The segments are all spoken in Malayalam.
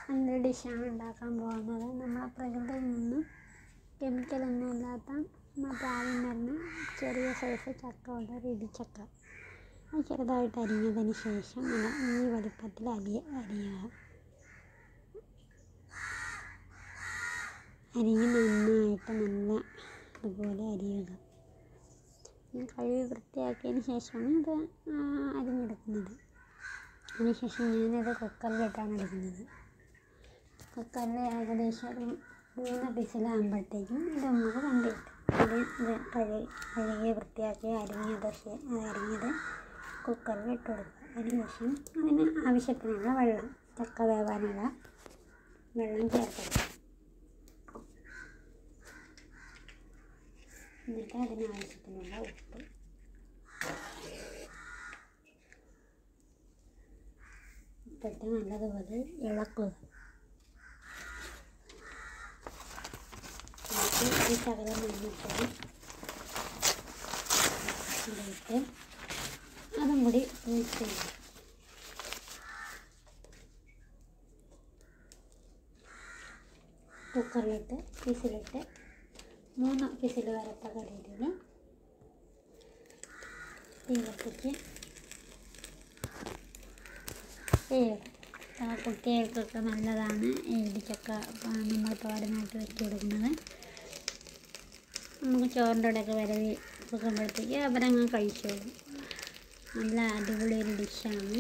നല്ലൊരു ഡിഷാണ് ഉണ്ടാക്കാൻ പോകുന്നത് നമ്മളെ പ്രകൃതിയിൽ നിന്ന് കെമിക്കലൊന്നും ഇല്ലാത്ത മറ്റേ ആദ്യം വരുന്ന ചെറിയ സൈസ് ചക്ക ഉണ്ട് ഒരു ഇടിച്ചക്ക അത് ചെറുതായിട്ട് അരിഞ്ഞതിന് ശേഷം നല്ല ഈ വലിപ്പത്തിൽ അരിയ അരിയുക അരിഞ്ഞ് നന്നായിട്ട് നല്ല ഇതുപോലെ അരിയുക ഞാൻ കഴുകി വൃത്തിയാക്കിയതിന് ശേഷമാണ് ഇത് ആ, അരിഞ്ഞെടുക്കുന്നത് അതിനുശേഷം ഞാനത് കുക്കറിലിട്ടാണ് എടുക്കുന്നത് കുക്കറിൽ ഏകദേശം ഒരു മൂന്ന് വിസിലാകുമ്പോഴത്തേക്കും ഇത് നമുക്ക് വെന്ത് കിട്ടും അത് ഇത് കഴുകി കഴുകി വൃത്തിയാക്കി അരിഞ്ഞത് ശേ- അരിഞ്ഞത് കുക്കറിൽ ഇട്ട് കൊടുക്കുക അതിനുശേഷം അതിന് ആവശ്യത്തിനുള്ള വെള്ളം ചക്ക വേവാനുള്ള വെള്ളം ചേർക്കുക എന്നിട്ട് അതിന് ആവശ്യത്തിനുള്ള ഉപ്പ് ഉപ്പിട്ട് നല്ലതുപോലെ ഇളക്കുക എന്നിട്ട് ഈ ശകലം മഞ്ഞൾപ്പൊടി ഇതിട്ട് അതും കൂടി മിക്സ് ചെയ്യും കുക്കറിലിട്ട് വിസിലിട്ട് മൂന്ന് വിസിൽ വരത്തക്ക രീതിയിൽ തീ കത്തിച്ച് ചെയ്യണം ആ കുട്ടികൾക്കൊക്കെ നല്ലതാണ് ഈ ഇടിച്ചക്ക ആ, നമ്മൾ തോരനായിട്ട് വെച്ച് കൊടുക്കുന്നത് നമുക്ക് ചോറിൻ്റെ ഇടയ്ക്ക് വരവി വെക്കുമ്പോഴത്തേക്ക് അവരങ്ങ് കഴിച്ചോളും നല്ല അടിപൊളി ഒരു ഡിഷാണ്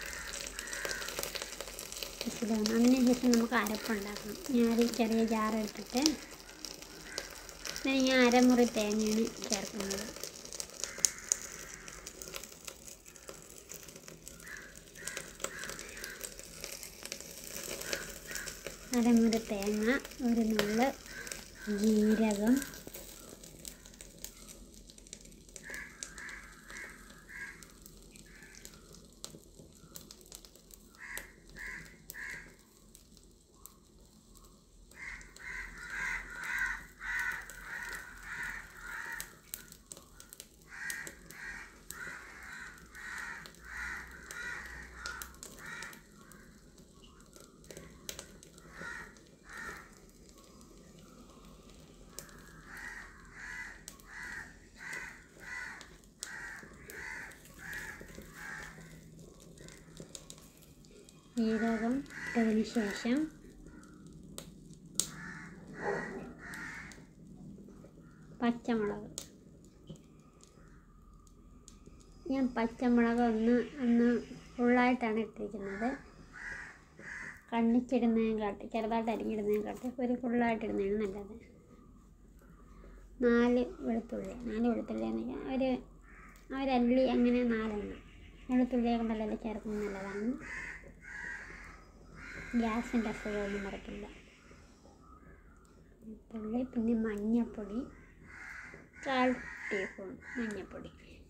ഇതാണ് അതിന് ശേഷം നമുക്ക് അരപ്പുണ്ടാക്കണം ഞാനൊരു ചെറിയ ജാർ എടുത്തിട്ട് ഇതിന് ഞാൻ അരമുറി തേങ്ങയാണ് ചേർക്കുന്നത് അരമുറി തേങ്ങ ഒരു നുള്ള ജീരകം ജീരകം ഇട്ടതിന് ശേഷം പച്ചമുളക് ഞാൻ പച്ചമുളക് ഒന്ന് ഒന്ന് ഫുള്ളായിട്ടാണ് ഇട്ടിരിക്കുന്നത് കണ്ണിച്ചിടുന്നതിനും കാട്ടി ചെറുതായിട്ട് അരിഞ്ഞിടുന്നതിനും കാട്ടി ഒരു ഫുള്ളായിട്ട് ഇടുന്നതാണ് നല്ലത് നാല് വെളുത്തുള്ളി നാല് വെളുത്തുള്ളി എന്ന് വെച്ചാൽ ഒരു ഒരല്ലി അങ്ങനെ നാലെണ്ണം വെളുത്തുള്ളിയൊക്കെ നല്ല ചേർക്കുന്നത് നല്ലതാണ് ഗ്യാസിൻ്റെ അസുഖമൊന്നും വരത്തില്ല വെളുത്തുള്ളി പിന്നെ മഞ്ഞൾപ്പൊടി കാൽ ടീസ്പൂൺ മഞ്ഞൾപ്പൊടി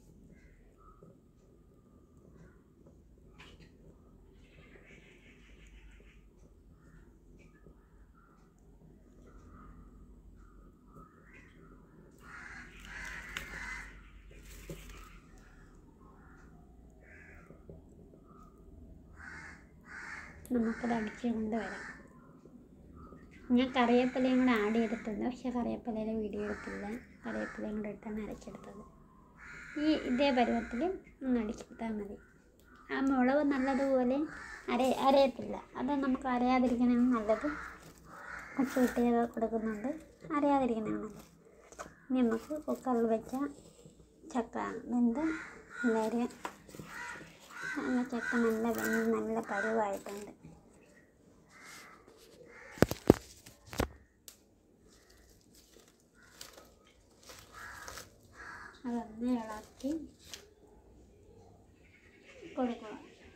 നമുക്കത് അടിച്ച് കൊണ്ടുവരാം ഞാൻ കറിവേപ്പിലയും കൂടെ ആഡ് ചെയ്തിട്ടുണ്ട് പക്ഷെ കറിവേപ്പിലയുടെ വീഡിയോ എടുത്തില്ല കറിവേപ്പിലയും കൂടെ ഇട്ടാണ് അരച്ചെടുത്തത് ഈ ഇതേ പരുവത്തിൽ ഒന്ന് അടിച്ചെടുത്താൽ മതി ആ മുളക് നല്ലതുപോലെ അര അരയത്തില്ല അത് നമുക്ക് അരയാതിരിക്കണതാണ് നല്ലത് കൊച്ചു കുട്ടികൾ കൊടുക്കുന്നുണ്ട് അരയാതിരിക്കണതാണ് നല്ലത് ഇനി നമുക്ക് കുക്കറിൽ വെച്ച ചക്ക വെന്ത് എല്ലാവരും നല്ല ചക്ക നല്ല വെന്ത് നല്ല പരുവായിട്ടുണ്ട് അതൊന്ന് ഇളക്കി കൊടുക്കുക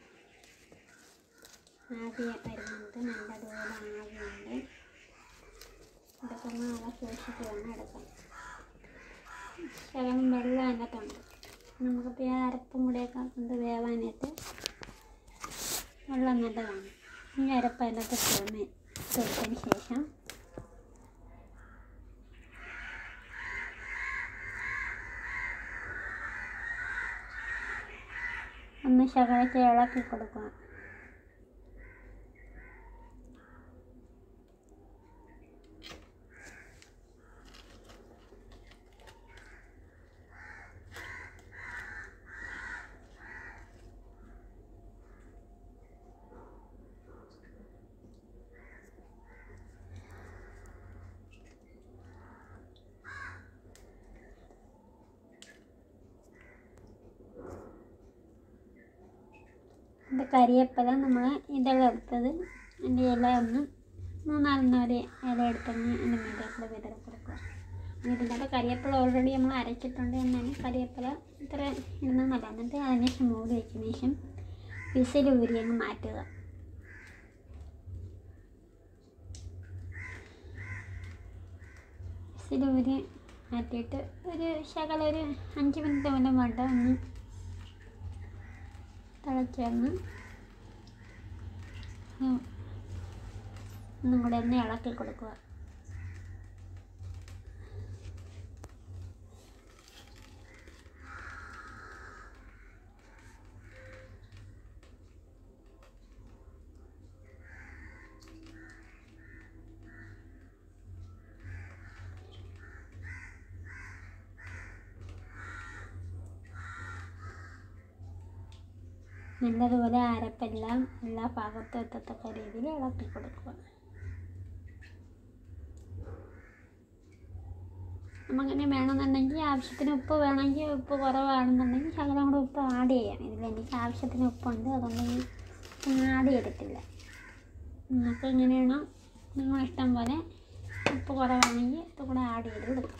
ആദ്യം വരുന്നുണ്ട് നല്ലതുപോലെ ആവിയുണ്ട് ഇതൊക്കെ നാളെ സൂക്ഷിച്ച് വേണം എടുക്കാൻ ശകലം വെള്ളം അതിനകത്തുണ്ട് നമുക്കിപ്പോൾ ഈ അരപ്പും കൂടെയൊക്കെ കൊണ്ട് വേവാനായിട്ട് വെള്ളം നല്ലതാണ് ഈ അരപ്പ് അതിനകത്ത് ചേർന്ന് കൊടുത്തതിന് ശേഷം ഒന്ന് ശകലത്തിൽ ഇളക്കി കൊടുക്കുക കരിയേപ്പില നമ്മൾ ഇതെല്ലാം എടുത്തത് അതിൻ്റെ ഇല ഒന്ന് മൂന്നാലെണ്ണം ഒരു ഇല എടുത്തൊന്ന് അതിൻ്റെ മീതെ കൂടെ വിതറി കൊടുക്കുക എന്നിട്ട് ഇതിനകത്ത് കരിയേപ്പില ഓൾറെഡി നമ്മൾ അരച്ചിട്ടുണ്ട് എന്നാണ് കരിയേപ്പില ഇത്ര ഇടുന്നത് നല്ല എന്നിട്ട് അതിന് ശേഷം മൂടി വയ്ക്കുന്നതിന് ശേഷം വിസിൽ ഊരി അങ്ങ് മാറ്റുക വിസിൽ ഊരി മാറ്റിയിട്ട് ഒരു ശകലം ഒരു അഞ്ച് മിനിറ്റ് പോലും വേണ്ട ഒന്ന് തിളച്ച് വന്ന് ഉം, ഒന്നും കൂടെ ഒന്ന് ഇളക്കി കൊടുക്കുക നല്ലതുപോലെ അരപ്പെല്ലാം എല്ലാ ഭാഗത്തും എത്തത്തക്ക രീതിയിൽ ഇളക്കി കൊടുക്കുക നമുക്കിനി വേണമെന്നുണ്ടെങ്കിൽ ആവശ്യത്തിന് ഉപ്പ് വേണമെങ്കിൽ ഉപ്പ് കുറവാണെന്നുണ്ടെങ്കിൽ ശകലം കൂടെ ഉപ്പ് ആഡ് ചെയ്യാം ഇതിൽ എനിക്ക് ആവശ്യത്തിന് ഉപ്പുണ്ട് അതുകൊണ്ട് ഞാൻ ആഡ് ചെയ്തിട്ടില്ല നിങ്ങൾക്ക് എങ്ങനെയാണോ നിങ്ങൾ ഇഷ്ടം പോലെ ഉപ്പ് കുറവാണെങ്കിൽ ഇത് കൂടെ ആഡ് ചെയ്ത് കൊടുക്കാം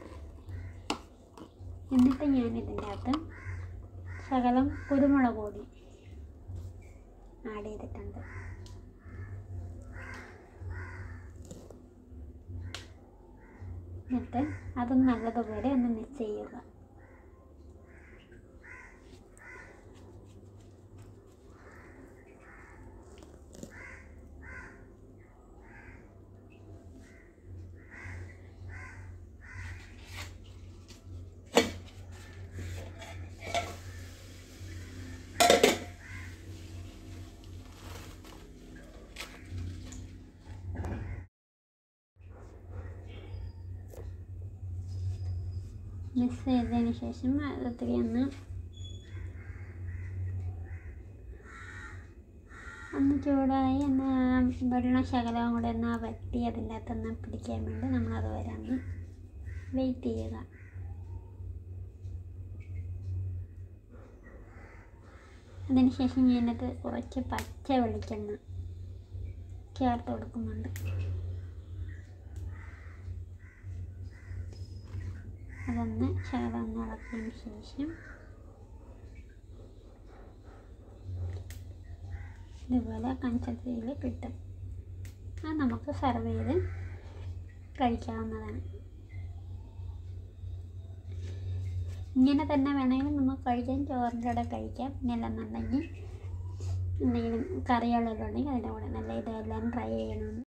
എന്നിട്ട് ഞാൻ ഇതിൻ്റെ അകത്ത് ശകലം കുരുമുളക് പൊടി ആഡ് ചെയ്തിട്ടുണ്ട് എന്നിട്ട് അതും നല്ലതുപോലെ ഒന്ന് മിക്സ് ചെയ്യുക മിക്സ് ചെയ്തതിന് ശേഷം ഒത്തിരി ഒന്ന് ഒന്ന് ചൂടായി ഒന്ന് ആ വെള്ളം ശകലവും കൂടെ ഒന്ന് വറ്റി അതിൻ്റെ അകത്തൊന്ന് പിടിക്കാൻ വേണ്ടി നമ്മളത് വരെ ഒന്ന് വെയിറ്റ് ചെയ്യുക അതിന് ശേഷം ഞാനത് കുറച്ച് പച്ച വെളിച്ചെണ്ണ ചേർത്ത് കൊടുക്കുന്നുണ്ട് അതൊന്ന് ശകലം ഒന്ന് ഇളക്കിയതിന് ശേഷം ഇതുപോലെ കൺസിസ്റ്റൻസിയിൽ കിട്ടും അത് നമുക്ക് സെർവ് ചെയ്ത് കഴിക്കാവുന്നതാണ് ഇങ്ങനെ തന്നെ വേണമെങ്കിൽ നമുക്ക് കഴിക്കാം ചോറിൻ്റെ കൂടെ കഴിക്കാം പിന്നെ അല്ലെന്നുണ്ടെങ്കിൽ എന്തെങ്കിലും കറികളെല്ലാം ഉണ്ടെങ്കിൽ അതിൻ്റെ കൂടെ നല്ല ഇതെല്ലാം ട്രൈ ചെയ്യണം